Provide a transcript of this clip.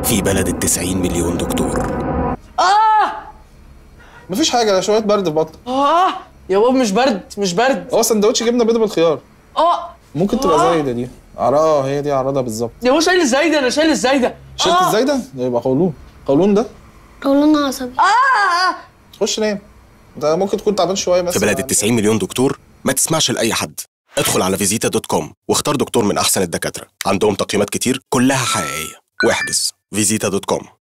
في بلد التسعين مليون دكتور اه مفيش حاجه شويه برد في بطنك اه يا بابا مش برد مش برد هو سندوتش جبنه بيضه بالخيار اه ممكن تبقى زايده دي اه هي دي عرضها بالظبط يا بابا شايل الزايده انا شايل الزايده شلت آه. الزايده ده يبقى قولون قولون ده قولون عصبي آه. خش نام ده ممكن تكون تعبان شويه في مثلا بلد التسعين مليون دكتور ما تسمعش لأي حد ادخل على فيزيتا دوت كوم واختار دكتور من أحسن الدكاترة عندهم تقييمات كتير كلها حقيقية واحجز فيزيتا دوت كوم